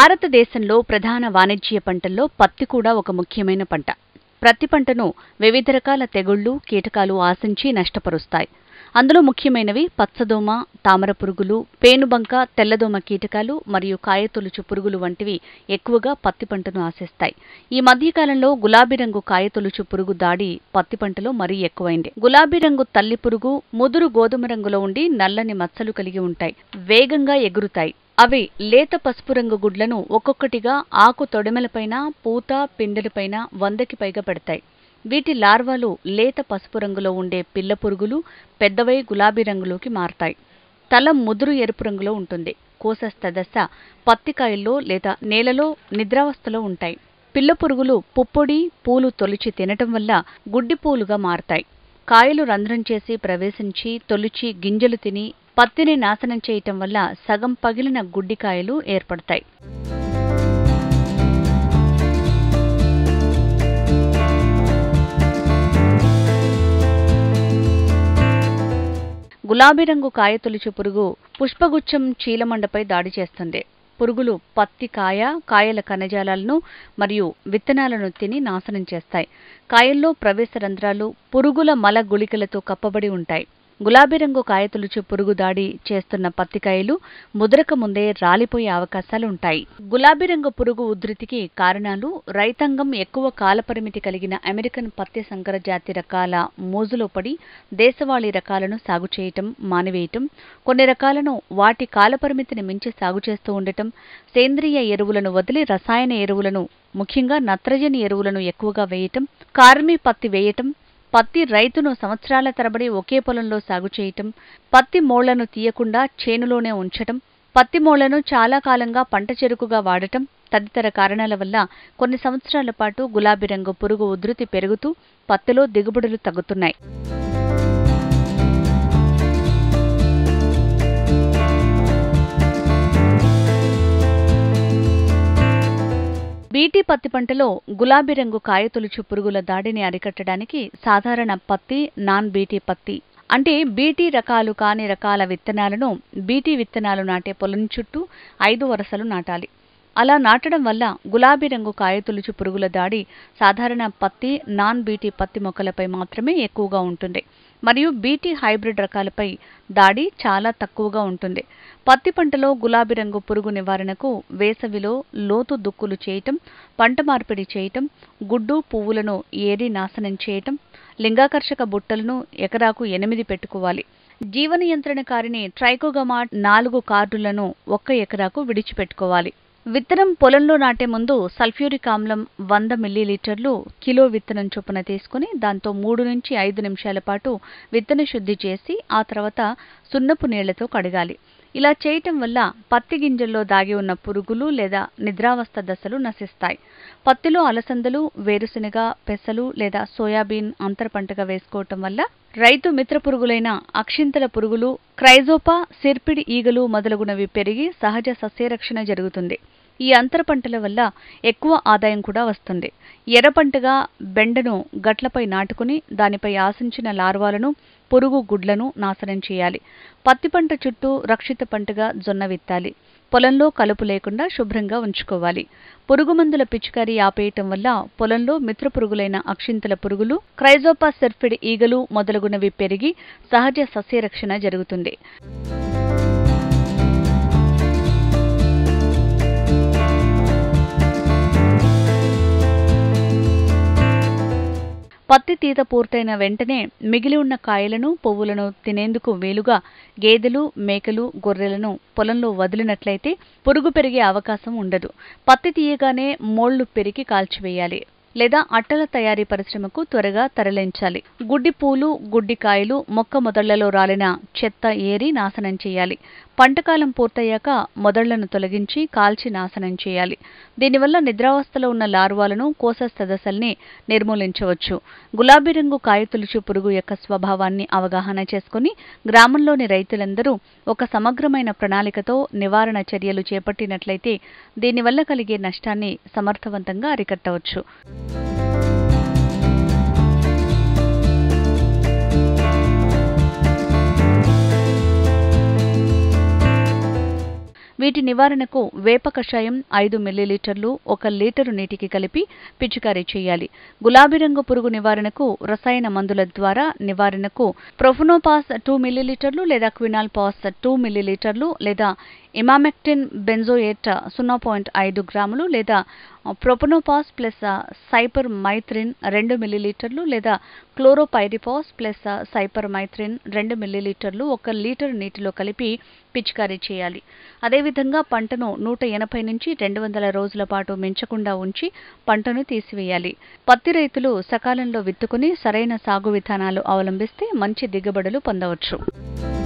భారతదేశంలో ప్రధాన వాణిజ్య పంటల్లో పత్తి కూడా ఒక ముఖ్యమైన పంట ప్రతి పంటను వివిధ రకాల తెగుళ్లు కీటకాలు ఆశించి నష్టపరుస్తాయి అందులో ముఖ్యమైనవి పచ్చదోమ తామర పురుగులు పేనుబంక తెల్లదోమ కీటకాలు మరియు కాయతొలుచు పురుగులు వంటివి ఎక్కువగా పత్తి పంటను ఆశిస్తాయి ఈ మధ్యకాలంలో గులాబీ రంగు కాయతొలుచు పురుగు దాడి పత్తి పంటలో మరీ ఎక్కువైంది గులాబీ రంగు తల్లి పురుగు ముదురు గోధుమ రంగులో ఉండి నల్లని మచ్చలు కలిగి ఉంటాయి వేగంగా ఎగురుతాయి అవి లేత పసుపు రంగు గుడ్లను ఒక్కొక్కటిగా ఆకు తొడిమెలపైన పూత పిందెలపైన వందకి పైగా పెడతాయి వీటి లార్వాలు లేత పసుపు రంగులో ఉండే పిల్ల పురుగులు పెద్దవై గులాబీ రంగులోకి మారతాయి తల ముదురు ఎరుపు రంగులో ఉంటుంది కోసస్థ దశ పత్తికాయల్లో లేదా నేలలో నిద్రావస్థలో ఉంటాయి పిల్ల పురుగులు పుప్పొడి పూలు తొలిచి తినటం వల్ల గుడ్డి పూలుగా మారతాయి కాయలు రంధ్రం చేసి ప్రవేశించి తొలిచి గింజలు తిని పత్తిని నాశనం చేయటం వల్ల సగం పగిలిన గుడ్డికాయలు ఏర్పడతాయి గులాబీ రంగు కాయతొలుచు పురుగు పుష్పగుచ్చం చీలమండపై దాడి చేస్తుంది పురుగులు పత్తి కాయ కాయల కణజాలాలను మరియు విత్తనాలను తిని నాశనం చేస్తాయి కాయల్లో ప్రవేశ రంధ్రాలు పురుగుల మల గుళికలతో కప్పబడి ఉంటాయి గులాబీ రంగు కాయతొలుచు పురుగు దాడి చేస్తున్న పత్తికాయలు ముదరక ముందే రాలిపోయే అవకాశాలు ఉంటాయి గులాబీ రంగు పురుగు ఉధృతికి కారణాలు రైతాంగం ఎక్కువ కాలపరిమితి కలిగిన అమెరికన్ పత్తి సంకర జాతి రకాల మోజులో పడి దేశవాళీ రకాలను సాగు చేయటం మానివేయటం కొన్ని రకాలను వాటి కాలపరిమితిని మించి సాగు చేస్తూ ఉండటం సేంద్రియ ఎరువులను వదిలి రసాయన ఎరువులను ముఖ్యంగా నత్రజని ఎరువులను ఎక్కువగా వేయటం కార్మి పత్తి వేయటం పత్తి రైతును సంవత్సరాల తరబడి ఒకే పొలంలో సాగు చేయటం పత్తి మోళ్లను తీయకుండా చేనులోనే ఉంచటం పత్తి మోళ్లను చాలా కాలంగా పంట చెరుకుగా వాడటం తదితర కారణాల వల్ల కొన్ని సంవత్సరాల పాటు గులాబీ రంగు పురుగు ఉధృతి పెరుగుతూ పత్తిలో దిగుబడులు తగ్గుతున్నాయి బీటీ పత్తి పంటలో గులాబీ రంగు కాయతొలుచు పురుగుల దాడిని అరికట్టడానికి సాధారణ పత్తి నాన్ బీటీ పత్తి అంటే బీటీ రకాలు కాని రకాల విత్తనాలను బీటీ విత్తనాలు నాటే పొలం చుట్టూ ఐదు వరుసలు నాటాలి అలా నాటడం వల్ల గులాబీ రంగు కాయతొలుచు పురుగుల దాడి సాధారణ పత్తి నాన్ బీటీ పత్తి మొక్కలపై మాత్రమే ఎక్కువగా ఉంటుంది మరియు బీటీ హైబ్రిడ్ రకాలపై దాడి చాలా తక్కువగా ఉంటుంది పత్తి పంటలో గులాబీ రంగు పురుగు నివారణకు వేసవిలో లోతు దుక్కులు చేయటం పంట మార్పిడి చేయటం గుడ్డు పువ్వులను ఏరి నాశనం చేయటం లింగాకర్షక బుట్టలను ఎకరాకు ఎనిమిది పెట్టుకోవాలి జీవ నియంత్రణకారిని ట్రైకోగమాట్ నాలుగు కార్డులను ఒక్క ఎకరాకు విడిచిపెట్టుకోవాలి విత్తనం పొలంలో నాటే ముందు సల్ఫ్యూరిక్ ఆమ్లం వంద మిల్లీలీటర్లు కిలో విత్తనం చొప్పున తీసుకుని దాంతో మూడు నుంచి ఐదు నిమిషాల పాటు విత్తన శుద్ధి చేసి ఆ తర్వాత సున్నపు నీళ్లతో కడగాలి ఇలా చేయటం వల్ల పత్తి గింజల్లో దాగి ఉన్న పురుగులు లేదా నిద్రావస్థ దశలు నశిస్తాయి పత్తిలో అలసందలు వేరుశెనగ పెసలు లేదా సోయాబీన్ అంతర పంటగా వేసుకోవటం వల్ల రైతు మిత్ర పురుగులైన అక్షింతల పురుగులు క్రైజోపా సిర్పిడి ఈగలు మొదలగునవి పెరిగి సహజ సస్యరక్షణ జరుగుతుంది ఈ అంతర పంటల వల్ల ఎక్కువ ఆదాయం కూడా వస్తుంది ఎర్ర పంటగా బెండను గట్లపై నాటుకుని దానిపై ఆశించిన లార్వాలను పురుగు గుడ్లను నాశనం చేయాలి పత్తి పంట చుట్టూ రక్షిత పంటగా జొన్న విత్తాలి పొలంలో కలుపు లేకుండా శుభ్రంగా ఉంచుకోవాలి పురుగు మందుల పిచికారీ ఆపేయటం వల్ల పొలంలో మిత్ర పురుగులైన అక్షింతల పురుగులు క్రైజోపా సెర్ఫిడ్ ఈగలు మొదలగునవి పెరిగి సహజ సస్యరక్షణ జరుగుతుంది పత్తి తీత పూర్తయిన వెంటనే మిగిలి ఉన్న కాయలను పువ్వులను తినేందుకు వీలుగా గేదెలు మేకలు గొర్రెలను పొలంలో వదిలినట్లయితే పురుగు పెరిగే అవకాశం ఉండదు పత్తి తీయగానే మోళ్లు పెరిగి కాల్చివేయాలి లేదా అట్టల తయారీ పరిశ్రమకు త్వరగా తరలించాలి గుడ్డి పూలు గుడ్డి కాయలు మొక్క మొదళ్లలో రాలిన చెత్త ఏరి నాశనం చేయాలి పంటకాలం పూర్తయ్యాక మొదళ్లను తొలగించి కాల్చి నాశనం చేయాలి దీనివల్ల నిద్రావస్థలో ఉన్న లార్వాలను కోసస్థ దశల్ని నిర్మూలించవచ్చు గులాబీ రంగు కాయతొలుచు పురుగు యొక్క స్వభావాన్ని అవగాహన చేసుకుని గ్రామంలోని రైతులందరూ ఒక సమగ్రమైన ప్రణాళికతో నివారణ చర్యలు చేపట్టినట్లయితే దీనివల్ల కలిగే నష్టాన్ని సమర్థవంతంగా అరికట్టవచ్చు వీటి నివారణకు వేప కషాయం ఐదు మిల్లీలీటర్లు ఒక లీటరు నీటికి కలిపి పిచికారీ చేయాలి గులాబీ రంగు పురుగు నివారణకు రసాయన మందుల ద్వారా నివారణకు ప్రొఫనోపాస్ టూ మిల్లీలీటర్లు లేదా క్వినాల్ పాస్ టూ మిల్లీలీటర్లు లేదా ఇమామెక్టిన్ బెంజోయేట్ సున్నా పాయింట్ ఐదు గ్రాములు లేదా ప్రొపనోపాస్ ప్లస్ సైపర్ మైత్రిన్ రెండు మిల్లీలీటర్లు లేదా క్లోరోపైరిపాస్ ప్లస్ సైపర్ మైత్రిన్ రెండు మిల్లీలీటర్లు ఒక లీటర్ నీటిలో కలిపి పిచికారీ చేయాలి అదేవిధంగా పంటను నూట ఎనభై నుంచి రెండు వందల రోజుల పాటు మించకుండా ఉంచి పంటను తీసివేయాలి పత్తి రైతులు సకాలంలో విత్తుకుని సరైన సాగు విధానాలు అవలంబిస్తే మంచి దిగుబడులు పొందవచ్చు